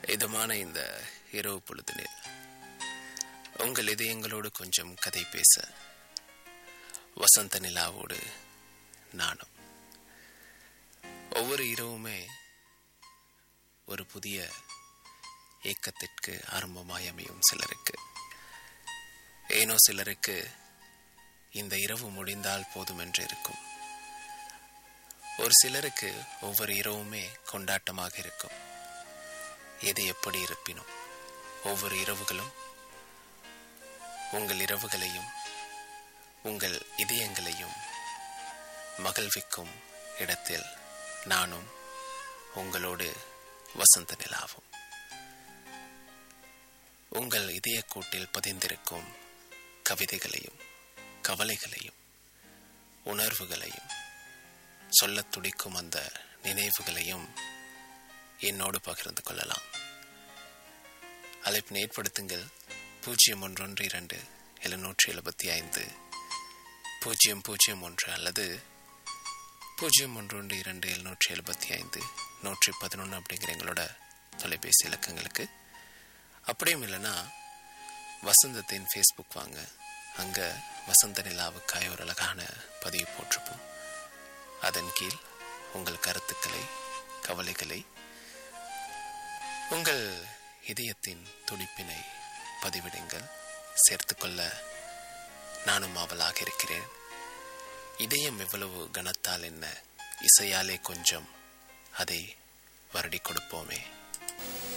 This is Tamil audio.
இதமான இந்த இரவு பொழுதினில் உங்கள் இதயங்களோடு கொஞ்சம் கதை பேச வசந்த நிலாவோடு நானும் ஒவ்வொரு இரவுமே ஒரு புதிய ஏக்கத்திற்கு ஆரம்பமாய் அமையும் சிலருக்கு ஏனோ சிலருக்கு இந்த இரவு முடிந்தால் போதும் என்று இருக்கும் ஒரு சிலருக்கு ஒவ்வொரு இரவுமே கொண்டாட்டமாக இருக்கும் எது எப்படி இருப்பினும் ஒவ்வொரு இரவுகளும் உங்கள் இரவுகளையும் உங்கள் இதயங்களையும் மகிழ்விக்கும் இடத்தில் நானும் உங்களோடு வசந்த நிலாவும் உங்கள் இதயக்கூட்டில் பதிந்திருக்கும் கவிதைகளையும் கவலைகளையும் உணர்வுகளையும் சொல்லத் துடிக்கும் அந்த நினைவுகளையும் என்னோடு பகிர்ந்து கொள்ளலாம் அழைப்பினை ஏற்படுத்துங்கள் பூஜ்ஜியம் ஒன்றொன்று இரண்டு எழுநூற்றி எழுபத்தி ஐந்து பூஜ்ஜியம் பூஜ்ஜியம் ஒன்று அல்லது பூஜ்ஜியம் ஒன்று ஒன்று இரண்டு எழுநூற்றி எழுபத்தி ஐந்து நூற்றி பதினொன்று அப்படிங்கிற எங்களோட தொலைபேசி இலக்கங்களுக்கு அப்படியும் இல்லைன்னா வசந்தத்தின் ஃபேஸ்புக் வாங்க அங்கே வசந்த நிலாவுக்காய் ஒரு அழகான பதிவு போட்டிருப்போம் அதன் கீழ் உங்கள் கருத்துக்களை கவலைகளை உங்கள் இதயத்தின் துடிப்பினை பதிவிடுங்கள் சேர்த்துக்கொள்ள நானும் ஆவலாக இருக்கிறேன் இதயம் எவ்வளவு கனத்தால் என்ன இசையாலே கொஞ்சம் அதை வருடி கொடுப்போமே